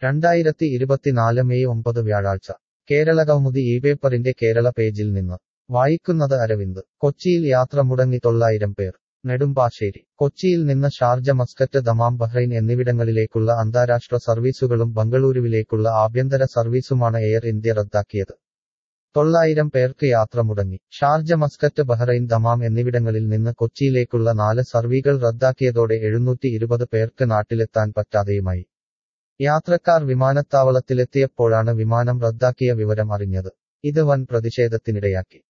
രണ്ടായിരത്തി ഇരുപത്തിനാല് മെയ് ഒമ്പത് വ്യാഴാഴ്ച കേരളകൗമുദി ഈ പേപ്പറിന്റെ കേരള പേജിൽ നിന്ന് വായിക്കുന്നത് അരവിന്ദ് കൊച്ചിയിൽ യാത്ര മുടങ്ങി തൊള്ളായിരം പേർ നെടുമ്പാശ്ശേരി കൊച്ചിയിൽ നിന്ന് ഷാർജ മസ്കറ്റ് ദമാം ബഹ്റൈൻ എന്നിവിടങ്ങളിലേക്കുള്ള അന്താരാഷ്ട്ര സർവീസുകളും ബംഗളൂരുവിലേക്കുള്ള ആഭ്യന്തര സർവീസുമാണ് എയർ ഇന്ത്യ റദ്ദാക്കിയത് തൊള്ളായിരം പേർക്ക് യാത്ര മുടങ്ങി ഷാർജ മസ്കറ്റ് ബഹ്റൈൻ ദമാം എന്നിവിടങ്ങളിൽ നിന്ന് കൊച്ചിയിലേക്കുള്ള നാല് സർവീകൾ റദ്ദാക്കിയതോടെ എഴുന്നൂറ്റി ഇരുപത് പേർക്ക് നാട്ടിലെത്താൻ പറ്റാതെയുമായി യാത്രക്കാർ വിമാനത്താവളത്തിലെത്തിയപ്പോഴാണ് വിമാനം റദ്ദാക്കിയ വിവരം അറിഞ്ഞത് ഇത് വൻ പ്രതിഷേധത്തിനിടയാക്കി